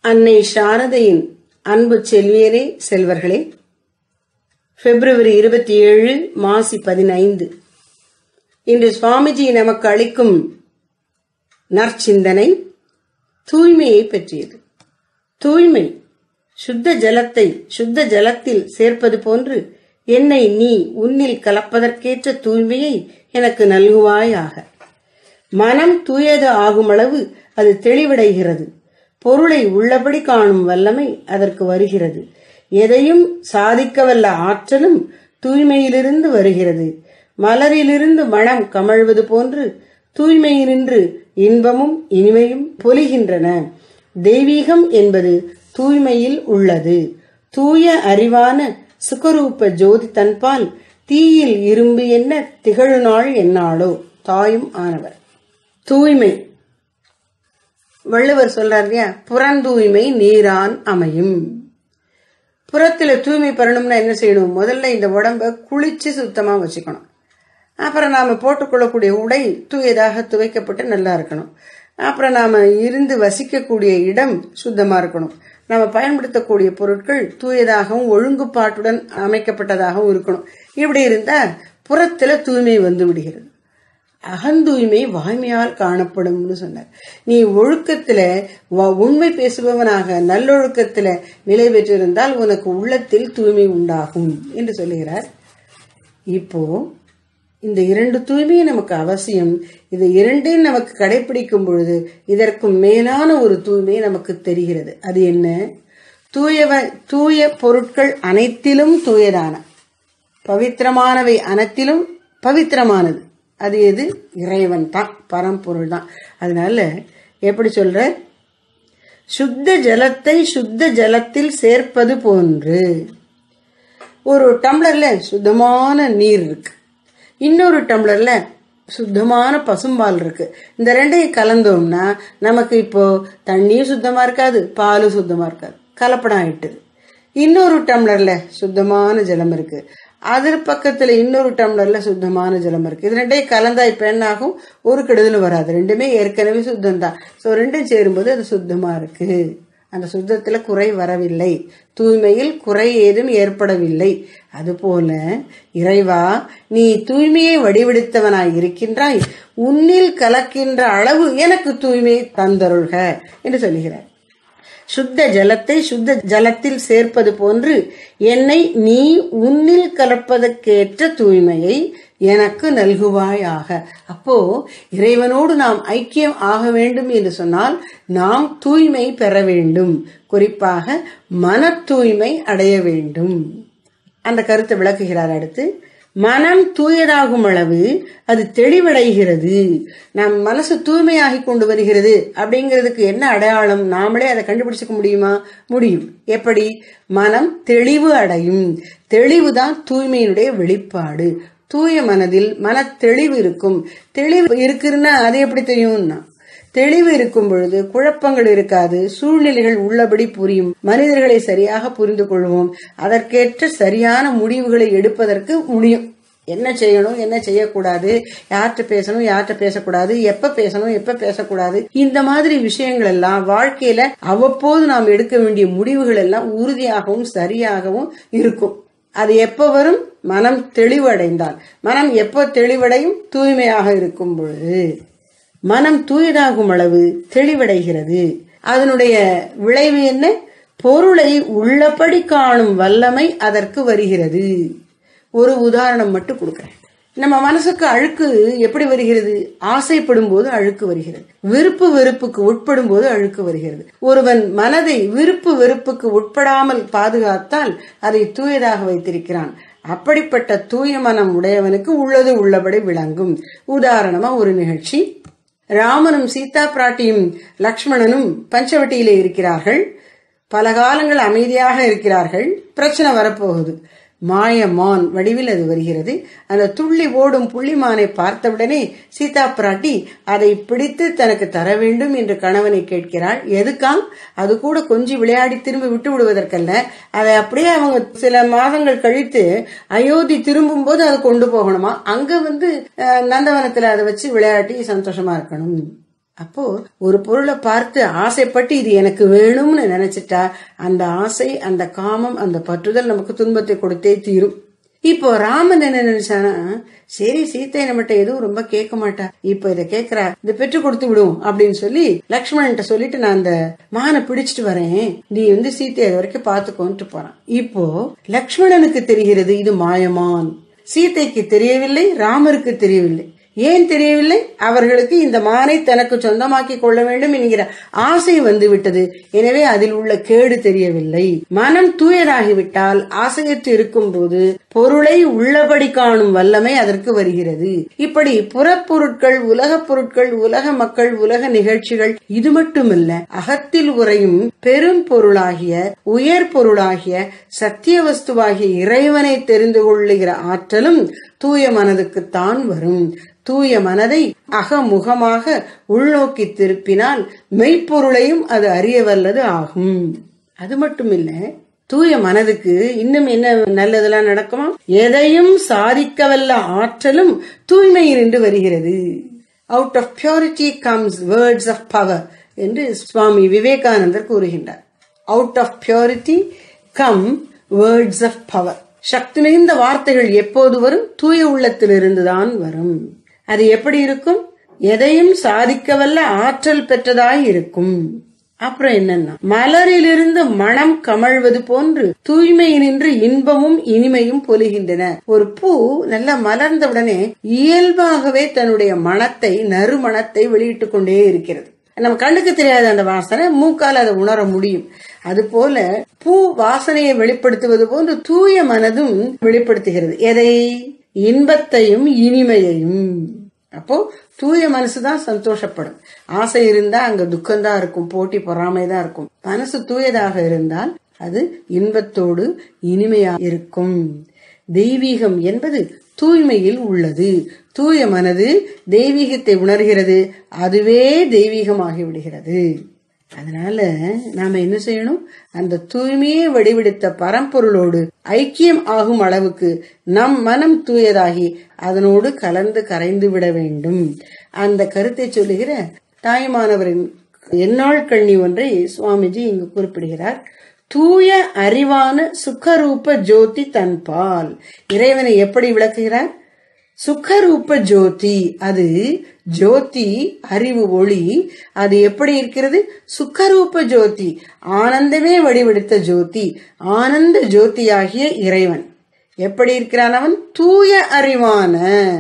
அன்னை சாரதையின் அன்பு செல்வியரே செல்வர்களே பிப்ரவரி இருபத்தி ஏழு மாசி பதினைந்து இன்று சுவாமிஜி நமக்கு அளிக்கும் நற்சிந்தனை தூய்மையை பற்றியது தூய்மை சுத்த ஜலத்தை சுத்த ஜலத்தில் சேர்ப்பது போன்று என்னை நீ உன்னில் கலப்பதற்கேற்ற தூய்மையை எனக்கு நல்குவாயாக மனம் தூயது ஆகுமளவு அது தெளிவடைகிறது பொருளை உள்ளபடி காணும் வல்லமை அதற்கு வருகிறது எதையும் சாதிக்கவல்ல ஆற்றலும் தூய்மையிலிருந்து வருகிறது மலரிலிருந்து மனம் கமழ்வது போன்று தூய்மையினின்று இன்பமும் இனிமையும் பொலிகின்றன தெய்வீகம் என்பது தூய்மையில் உள்ளது தூய அறிவான சுகரூப ஜோதி தன்பால் தீயில் இரும்பு என்ன திகழுநாள் என்னாளோ தாயும் ஆனவர் தூய்மை வள்ளுவர் சொல்றார் இல்லையா புறந்தூய்மை நீரான் அமையும் புறத்துல தூய்மை பெறணும்னா என்ன செய்யணும் முதல்ல இந்த உடம்ப குளிச்சு சுத்தமா வச்சுக்கணும் அப்புறம் நாம போட்டுக்கொள்ளக்கூடிய உடை தூயதாக துவைக்கப்பட்டு நல்லா இருக்கணும் அப்புறம் நாம இருந்து வசிக்கக்கூடிய இடம் சுத்தமா இருக்கணும் நாம பயன்படுத்தக்கூடிய பொருட்கள் தூயதாகவும் ஒழுங்குபாட்டுடன் அமைக்கப்பட்டதாகவும் இருக்கணும் இப்படி இருந்தா புறத்துல தூய்மை வந்து விடுகிறது அகந்தூய்மை வாய்மையால் காணப்படும்னு சொன்னார் நீ ஒழுக்கத்துல உண்மை பேசுபவனாக நல்லொழுக்கத்துல நிலை பெற்றிருந்தால் உனக்கு உள்ளத்தில் தூய்மை உண்டாகும் என்று சொல்லுகிறார் இப்போ இந்த இரண்டு தூய்மை நமக்கு அவசியம் இது இரண்டையும் நமக்கு கடைபிடிக்கும் பொழுது இதற்கும் மேலான ஒரு தூய்மை நமக்கு தெரிகிறது அது என்ன தூயவ தூய பொருட்கள் அனைத்திலும் தூயதான பவித்திரமானவை அனைத்திலும் பவித்திரமானது அது எது இறைவன் தான் பரம்பொருள் தான் அதனால எப்படி சொல்ற சுத்த ஜலத்தை சுத்த ஜலத்தில் சேர்ப்பது போன்று ஒரு டம்ளர்ல சுத்தமான நீர் இருக்கு இன்னொரு டம்ளர்ல சுத்தமான பசும்பால் இருக்கு இந்த ரெண்டையும் கலந்தோம்னா நமக்கு இப்போ தண்ணியும் சுத்தமா இருக்காது பாலும் சுத்தமா இருக்காது கலப்படம் ஆயிட்டுது இன்னொரு டம்ளர்ல சுத்தமான ஜலம் இருக்கு அது பக்கத்துல இன்னொரு டம்ளர்ல சுத்தமான ஜலம் இருக்கு இது ரெண்டையும் கலந்தா இப்ப என்ன ஆகும் ஒரு கெடுதலும் வராது ரெண்டுமே ஏற்கனவே சுத்தம் தான் ஸோ ரெண்டும் சேரும்போது அது சுத்தமா இருக்கு அந்த சுத்தத்துல குறை வரவில்லை தூய்மையில் குறை ஏதும் ஏற்படவில்லை அதுபோல இறைவா நீ தூய்மையை வடிவெடுத்தவனாய் இருக்கின்றாய் உன்னில் கலக்கின்ற அளவு எனக்கு தூய்மை தந்தருள்க என்று சொல்லுகிறார் சுத்த ஜலத்தை சுத்த ஜலத்தில் சேர்ப்பது போன்று என்னை நீ உன்னில் கலப்பதற்கேற்ற தூய்மையை எனக்கு நல்குவாயாக அப்போ இறைவனோடு நாம் ஐக்கியம் ஆக வேண்டும் என்று சொன்னால் நாம் தூய்மை பெற வேண்டும் குறிப்பாக மன தூய்மை அடைய வேண்டும் அந்த கருத்தை விளக்குகிறார் அடுத்து மனம் தூயதாகும் அளவு அது தெளிவடைகிறது நம் மனசு தூய்மையாகி கொண்டு வருகிறது அப்படிங்கிறதுக்கு என்ன அடையாளம் நாமளே அதை கண்டுபிடிச்சுக்க முடியுமா முடியும் எப்படி மனம் தெளிவு அடையும் தெளிவுதான் தூய்மையினுடைய வெளிப்பாடு தூய மனதில் மன தெளிவு இருக்கும் தெளிவு இருக்குன்னா அது எப்படி தெரியும்னா தெளிவு இருக்கும் பொழுது குழப்பங்கள் இருக்காது சூழ்நிலைகள் உள்ளபடி புரியும் மனிதர்களை சரியாக புரிந்து கொள்வோம் அதற்கேற்ற சரியான முடிவுகளை எடுப்பதற்கு முடியும் என்ன செய்யணும் என்ன செய்யக்கூடாது யார்கிட்ட பேசணும் யார்கிட்ட பேசக்கூடாது எப்ப பேசணும் எப்ப பேசக்கூடாது இந்த மாதிரி விஷயங்கள் எல்லாம் வாழ்க்கையில அவ்வப்போது நாம் எடுக்க வேண்டிய முடிவுகள் எல்லாம் உறுதியாகவும் சரியாகவும் இருக்கும் அது எப்ப வரும் மனம் தெளிவடைந்தால் மனம் எப்போ தெளிவடையும் தூய்மையாக இருக்கும் பொழுது மனம் தூயதாகும் அளவு தெளிவடைகிறது அதனுடைய விளைவு என்ன பொருளை உள்ளபடி காணும் வல்லமை அதற்கு வருகிறது ஒரு உதாரணம் மட்டும் கொடுக்கிறேன் நம்ம மனசுக்கு அழுக்கு எப்படி வருகிறது ஆசைப்படும் போது அழுக்கு வருகிறது விருப்பு வெறுப்புக்கு உட்படும் போது அழுக்கு வருகிறது ஒருவன் மனதை விருப்பு வெறுப்புக்கு உட்படாமல் பாதுகாத்தால் அதை தூயதாக வைத்திருக்கிறான் அப்படிப்பட்ட தூய மனம் உடையவனுக்கு உள்ளது உள்ளபடி விளங்கும் உதாரணமா ஒரு நிகழ்ச்சி ராமனும் சீதா பிராட்டியும் லக்ஷ்மணனும் பஞ்சவட்டியிலே இருக்கிறார்கள் பல காலங்கள் அமைதியாக இருக்கிறார்கள் பிரச்சனை வரப்போகுது மாயமான் வடிவில் அது வருகிறது அந்த துள்ளி ஓடும் புள்ளிமானை பார்த்தவுடனே சீதா பிராட்டி அதை பிடித்து தனக்கு தர வேண்டும் என்று கணவனை கேட்கிறாள் எதுக்காம் அது கூட கொஞ்சம் விளையாடி திரும்பி விட்டு விடுவதற்கல்ல அதை அப்படியே அவங்க சில மாதங்கள் கழித்து அயோத்தி திரும்பும் போது அதை கொண்டு போகணுமா அங்க வந்து அஹ், நந்தவனத்துல அதை வச்சு விளையாட்டி சந்தோஷமா இருக்கணும் அப்போ ஒரு பொருளை பார்த்து ஆசைப்பட்டு இது எனக்கு வேணும்னு நினைச்சிட்டா அந்த ஆசை அந்த காமம் அந்த பற்றுதல் நமக்கு துன்பத்தை கொடுத்தே தீரும் இப்போ ராமன் என்ன நினைச்சானா சரி சீத்தை நம்மகிட்ட எதுவும் ரொம்ப கேட்க மாட்டா இப்ப இத கேக்குறா இத பெற்று கொடுத்து விடும் அப்படின்னு சொல்லி லக்ஷ்மணன்ட்ட சொல்லிட்டு நான் அந்த மானை பிடிச்சிட்டு வரேன் நீ வந்து சீத்தை அது வரைக்கும் பாத்துக்கோன்ட்டு போறான் இப்போ லக்ஷ்மணனுக்கு தெரிகிறது இது மாயமான் சீதைக்கு தெரியவில்லை ராமருக்கு தெரியவில்லை ஏன் தெரியவில்லை அவர்களுக்கு இந்த மானை தனக்கு சொந்தமாக்கி கொள்ள வேண்டும் என்கிற ஆசை வந்து விட்டது எனவே அதில் உள்ள கேடு தெரியவில்லை மனம் தூயராகிவிட்டால் ஆசையற்று இருக்கும் போது பொருளை உள்ளபடி காணும் வல்லமை அதற்கு வருகிறது இப்படி புறப்பொருட்கள் உலகப் பொருட்கள் உலக மக்கள் உலக நிகழ்ச்சிகள் இது மட்டுமல்ல அகத்தில் உறையும் பெரும் பொருளாகிய உயர் பொருளாகிய சத்திய வஸ்துவாகிய இறைவனை தெரிந்து கொள்ளுகிற ஆற்றலும் தூய மனதுக்குத்தான் வரும் தூய மனதை அகமுகமாக உள்நோக்கி திருப்பினால் மெய்ப்பொருளையும் அது அறிய வல்லது ஆகும் அது மட்டுமில்ல தூய மனதுக்கு இன்னும் என்ன நல்லதெல்லாம் நடக்குமா எதையும் சாதிக்கவல்ல ஆற்றலும் தூய்மையினின்று வருகிறது out of purity comes words of power என்று சுவாமி விவேகானந்தர் கூறுகின்றார் out of purity come words of power சக்தி மிகுந்த வார்த்தைகள் எப்போது வரும் தூய உள்ளத்திலிருந்துதான் வரும் அது எப்படி இருக்கும் எதையும் சாதிக்கவல்ல ஆற்றல் பெற்றதாய் இருக்கும் அப்புறம் என்னன்னா மலரிலிருந்து மனம் கமழ்வது போன்று தூய்மையினின்று இன்பமும் இனிமையும் பொலிகின்றன ஒரு பூ நல்லா மலர்ந்தவுடனே இயல்பாகவே தன்னுடைய மனத்தை நறுமணத்தை வெளியிட்டுக் கொண்டே இருக்கிறது நம்ம கண்ணுக்கு தெரியாத அந்த வாசனை மூக்கால் அதை உணர முடியும் அது போல பூ வாசனையை வெளிப்படுத்துவது போன்று தூய மனதும் வெளிப்படுத்துகிறது எதை இன்பத்தையும் இனிமையையும் அப்போ தூய மனசுதான் சந்தோஷப்படும் ஆசை இருந்தா அங்க துக்கம்தான் இருக்கும் போட்டி பொறாமை தான் இருக்கும் மனசு தூயதாக இருந்தால் அது இன்பத்தோடு இனிமையா இருக்கும் தெய்வீகம் என்பது தூய்மையில் உள்ளது தூய மனது தெய்வீகத்தை உணர்கிறது அதுவே தெய்வீகமாகி விடுகிறது அதனால நாம என்ன செய்யணும் அந்த தூய்மையை வடிவெடுத்த பரம்பொருளோடு ஐக்கியம் ஆகும் அளவுக்கு நம் மனம் தூயதாகி அதனோடு கலந்து கரைந்து விட வேண்டும் அந்த கருத்தை சொல்லுகிற தாய்மானவரின் எந்நாள் கண்ணி ஒன்றை சுவாமிஜி இங்கு குறிப்பிடுகிறார் தூய அறிவான சுக்கரூப ஜோதி தன்பால் இறைவனை எப்படி விளக்குகிறார் சுக்கரூப ஜோதி அது ஜோதி அறிவு ஒளி அது எப்படி இருக்கிறது சுக்கரூப ஜோதி ஆனந்தமே வடிவெடுத்த ஜோதி ஆனந்த ஜோதியாகிய இறைவன் எப்படி இருக்கிறான் அவன் தூய அறிவான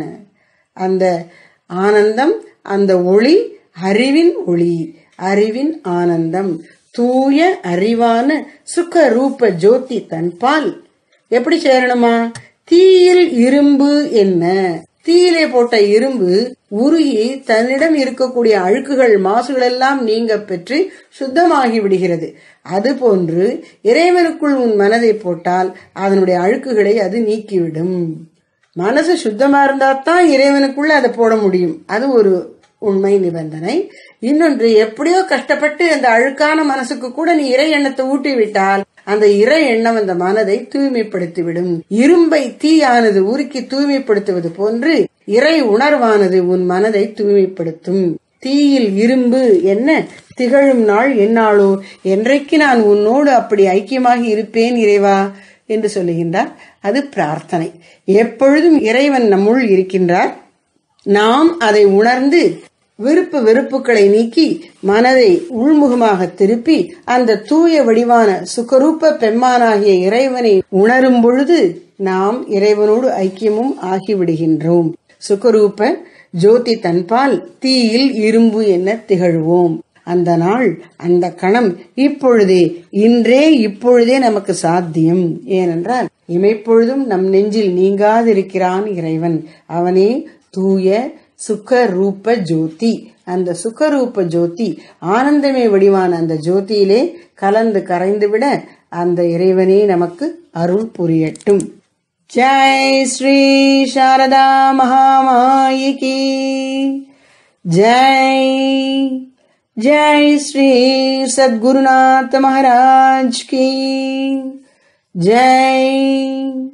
அந்த ஆனந்தம் அந்த ஒளி அறிவின் ஒளி அறிவின் ஆனந்தம் தூய அறிவான சுக ரூப ஜோதி தன்பால் எப்படி சேரணுமா தீயில் இரும்பு என்ன தீயிலே போட்ட இரும்பு உருகி தன்னிடம் இருக்கக்கூடிய அழுக்குகள் மாசுகள் எல்லாம் நீங்க பெற்று சுத்தமாகி விடுகிறது அதுபோன்று இறைவனுக்குள் உன் மனதை போட்டால் அதனுடைய அழுக்குகளை அது நீக்கிவிடும் மனசு சுத்தமா இருந்தா தான் இறைவனுக்குள்ள அதை போட முடியும் அது ஒரு உண்மை நிபந்தனை இன்னொன்று எப்படியோ கஷ்டப்பட்டு அந்த அழுக்கான மனசுக்கு கூட நீ இறை எண்ணத்தை ஊட்டி விட்டால் அந்த இறை எண்ணம் அந்த மனதை தூய்மைப்படுத்திவிடும் இரும்பை தீயானது உருக்கி தூய்மைப்படுத்துவது போன்று இறை உணர்வானது உன் மனதை தூய்மைப்படுத்தும் தீயில் இரும்பு என்ன திகழும் நாள் என்னாளோ என்றைக்கு நான் உன்னோடு அப்படி ஐக்கியமாகி இருப்பேன் இறைவா என்று சொல்லுகின்றார் அது பிரார்த்தனை எப்பொழுதும் இறைவன் நம்முள் இருக்கின்றார் நாம் அதை உணர்ந்து விருப்பு வெறுப்புகளை நீக்கி மனதை உள்முகமாக திருப்பி அந்த தூய வடிவான சுகரூப பெம்மானாகிய இறைவனை உணரும் பொழுது நாம் இறைவனோடு ஐக்கியமும் ஆகிவிடுகின்றோம் சுகரூப ஜோதி தன்பால் தீயில் இரும்பு என திகழ்வோம் அந்த நாள் அந்த கணம் இப்பொழுதே இன்றே இப்பொழுதே நமக்கு சாத்தியம் ஏனென்றால் இமைப்பொழுதும் நம் நெஞ்சில் நீங்காதிருக்கிறான் இறைவன் அவனே தூய சுக ரூப ஜோதி அந்த சுகரூப ஜோதி ஆனந்தமே வடிவான அந்த ஜோதியிலே கலந்து கரைந்துவிட அந்த இறைவனே நமக்கு அருள் புரியட்டும் ஜெய் ஸ்ரீ சாரதா மகாமாயிகி ஜெய் जय श्री सद्गुरुनाथ महाराज की जय